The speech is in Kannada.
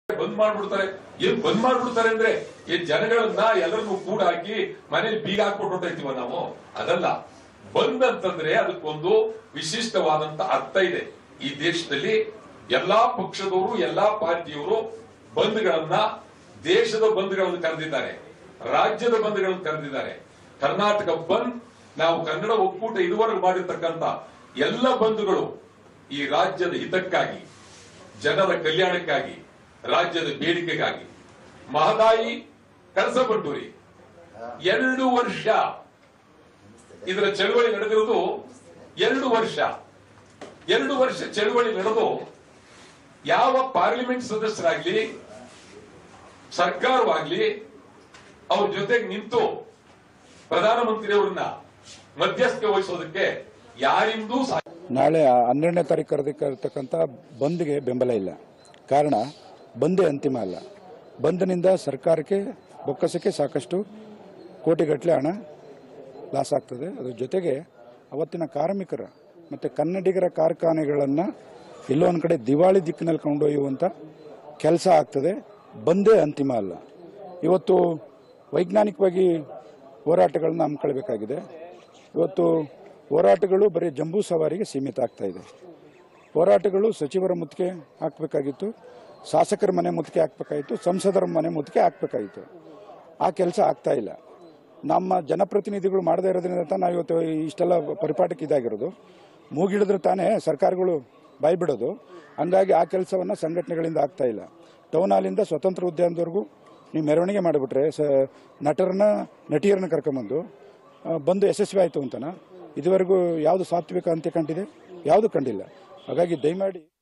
ಬಂದ್ ಮಾಡ್ಬಿಡ್ತಾರೆ ಏನ್ ಬಂದ್ ಮಾಡ್ಬಿಡ್ತಾರೆ ಅಂದ್ರೆ ಏನ್ ಜನಗಳನ್ನ ಎಲ್ಲರನ್ನೂ ಕೂಡ ಹಾಕಿ ಮನೇಲಿ ಬೀಗ ಹಾಕ್ಬಿಟ್ಟು ಹೊರ್ಟೋಗ್ತೀವ ನಾವು ಅದಲ್ಲ ಬಂದ್ ಅಂತಂದ್ರೆ ಅದಕ್ಕೊಂದು ವಿಶಿಷ್ಟವಾದಂತ ಅರ್ಥ ಇದೆ ಈ ದೇಶದಲ್ಲಿ ಎಲ್ಲಾ ಪಕ್ಷದವರು ಎಲ್ಲಾ ಪಾರ್ಟಿಯವರು ಬಂದ್ಗಳನ್ನ ದೇಶದ ಬಂದ್ಗಳನ್ನು ಕರೆದಿದ್ದಾರೆ ರಾಜ್ಯದ ಬಂದ್ಗಳನ್ನು ಕರೆದಿದ್ದಾರೆ ಕರ್ನಾಟಕ ಬಂದ್ ನಾವು ಕನ್ನಡ ಒಕ್ಕೂಟ ಇದುವರೆಗೂ ಮಾಡಿರ್ತಕ್ಕಂತ ಎಲ್ಲ ಬಂಧುಗಳು ಈ ರಾಜ್ಯದ ಹಿತಕ್ಕಾಗಿ ಜನರ ಕಲ್ಯಾಣಕ್ಕಾಗಿ ರಾಜ್ಯದ ಬೇಡಿಕೆಗಾಗಿ ಮಹದಾಯಿ ಕಳಸ ಬಂಡೂರಿ ಎರಡು ವರ್ಷ ಇದರ ಚಳವಳಿ ನಡೆದಿರುವುದು ಎರಡು ವರ್ಷ ಎರಡು ವರ್ಷ ಚಳವಳಿ ನಡೆದು ಯಾವ ಪಾರ್ಲಿಮೆಂಟ್ ಸದಸ್ಯರಾಗ್ಲಿ ಸರ್ಕಾರವಾಗ್ಲಿ ಅವ್ರ ಜೊತೆಗೆ ನಿಂತು ಪ್ರಧಾನಮಂತ್ರಿಯವರನ್ನ ಮಧ್ಯಸ್ಥೆ ವಹಿಸೋದಕ್ಕೆ ಯಾರಿಂದೂ ಸಾ ನಾಳೆ ಹನ್ನೆರಡನೇ ತಾರೀಕು ಕರೆದಿರ್ತಕ್ಕಂಥ ಬಂದ್ಗೆ ಬೆಂಬಲ ಇಲ್ಲ ಕಾರಣ ಬಂದೇ ಅಂತಿಮ ಅಲ್ಲ ಬಂದ್ನಿಂದ ಸರ್ಕಾರಕ್ಕೆ ಬೊಕ್ಕಸಕ್ಕೆ ಸಾಕಷ್ಟು ಕೋಟಿಗಟ್ಟಲೆ ಹಣ ಲಾಸ್ ಆಗ್ತದೆ ಅದ್ರ ಜೊತೆಗೆ ಅವತ್ತಿನ ಕಾರ್ಮಿಕರ ಮತ್ತು ಕನ್ನಡಿಗರ ಕಾರ್ಖಾನೆಗಳನ್ನು ಎಲ್ಲೋ ಒಂದು ಕಡೆ ದಿವಾಳಿ ದಿಕ್ಕಿನಲ್ಲಿ ಕೊಂಡೊಯ್ಯುವಂಥ ಕೆಲಸ ಆಗ್ತದೆ ಬಂದೇ ಅಂತಿಮ ಅಲ್ಲ ಇವತ್ತು ವೈಜ್ಞಾನಿಕವಾಗಿ ಹೋರಾಟಗಳನ್ನ ಹಮ್ಮಿಕೊಳ್ಬೇಕಾಗಿದೆ ಇವತ್ತು ಹೋರಾಟಗಳು ಬರೀ ಜಂಬೂ ಸವಾರಿಗೆ ಸೀಮಿತ ಆಗ್ತಾ ಇದೆ ಹೋರಾಟಗಳು ಸಚಿವರ ಮುತ್ತಿಗೆ ಹಾಕಬೇಕಾಗಿತ್ತು ಶಾಸಕರ ಮನೆ ಮುತ್ತಿಗೆ ಹಾಕಬೇಕಾಗಿತ್ತು ಸಂಸದರ ಮನೆ ಮುತ್ತಿಗೆ ಹಾಕಬೇಕಾಗಿತ್ತು ಆ ಕೆಲಸ ಆಗ್ತಾ ಇಲ್ಲ ನಮ್ಮ ಜನಪ್ರತಿನಿಧಿಗಳು ಮಾಡದೇ ಇರೋದ್ರಿಂದ ತಾನೇ ನಾವು ಇವತ್ತು ಇಷ್ಟೆಲ್ಲ ಪರಿಪಾಠಕ್ಕೆ ಇದಾಗಿರೋದು ಮೂಗಿಡಿದ್ರೆ ತಾನೇ ಸರ್ಕಾರಗಳು ಬಾಯಿ ಬಿಡೋದು ಹಂಗಾಗಿ ಆ ಕೆಲಸವನ್ನು ಸಂಘಟನೆಗಳಿಂದ ಆಗ್ತಾ ಇಲ್ಲ ಟೌನ್ ಹಾಲಿಂದ ಸ್ವತಂತ್ರ ಉದ್ಯಾನದವರೆಗೂ ನೀವು ಮೆರವಣಿಗೆ ಮಾಡಿಬಿಟ್ರೆ ಸ ನಟರನ್ನ ನಟಿಯರನ್ನ ಕರ್ಕೊಂಬಂದು ಆ, ಬಂದು ಯಶಸ್ವಿ ಆಯಿತು ಅಂತನಾ ಇದುವರೆಗೂ ಯಾವುದು ಸಾತ್ವಿಕ ಅಂತ್ಯ ಕಂಡಿದೆ ಯಾವುದು ಕಂಡಿಲ್ಲ ಹಾಗಾಗಿ ದಯಮಾಡಿ